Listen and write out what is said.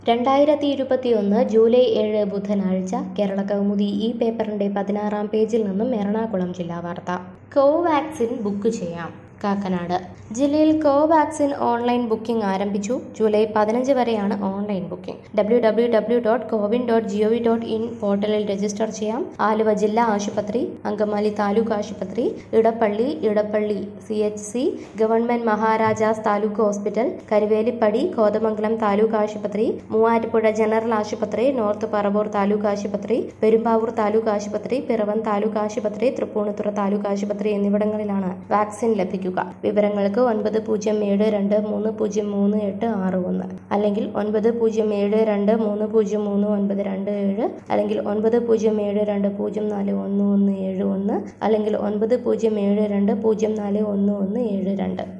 രണ്ടായിരത്തി ഇരുപത്തിയൊന്ന് ജൂലൈ ഏഴ് ബുധനാഴ്ച കേരള കൗമുദി ഈ പേപ്പറിന്റെ പതിനാറാം പേജിൽ നിന്നും എറണാകുളം ജില്ലാ വാർത്ത കോവാക്സിൻ ബുക്ക് ചെയ്യാം കാക്കനാട് ജില്ലയിൽ കോവാക്സിൻ ഓൺലൈൻ ബുക്കിംഗ് ആരംഭിച്ചു ജൂലൈ പതിനഞ്ച് വരെയാണ് online booking W W W dot CoWIN dot gov dot in പോർട്ടലിൽ രജിസ്റ്റർ ചെയ്യാം ആലുവ ജില്ലാ ആശുപത്രി അങ്കമാലി താലൂക്ക് ആശുപത്രി Edappally Edappally C H C government Maharajas taluk hospital Karuvelippady Kothamangalam taluk ആശുപത്രി മൂവാറ്റുപുഴ ജനറൽ ആശുപത്രി നോർത്ത് പറവൂർ താലൂക്ക് ആശുപത്രി പെരുമ്പാവൂർ താലൂക്ക് ആശുപത്രി പിറവം താലൂക്ക് ആശുപത്രി തൃപ്പൂണിത്തുറ താലൂക്ക് ആശുപത്രി എന്നിവിടങ്ങളിലാണ് വാക്സിൻ ലഭിക്കുക വിവരങ്ങൾക്ക് ഒൻപത് പൂജ്യം ഏഴ് രണ്ട് മൂന്ന് പൂജ്യം മൂന്ന് എട്ട് ആറ് ഒന്ന് അല്ലെങ്കിൽ ഒൻപത് പൂജ്യം ഏഴ് രണ്ട് മൂന്ന് പൂജ്യം മൂന്ന് ഒൻപത് രണ്ട് ഏഴ് അല്ലെങ്കിൽ ഒൻപത് പൂജ്യം ഏഴ് രണ്ട് പൂജ്യം നാല് ഒന്ന് ഒന്ന് ഏഴ് ഒന്ന് അല്ലെങ്കിൽ ഒൻപത് പൂജ്യം ഏഴ് രണ്ട് പൂജ്യം നാല് ഒന്ന് ഒന്ന് ഏഴ് രണ്ട്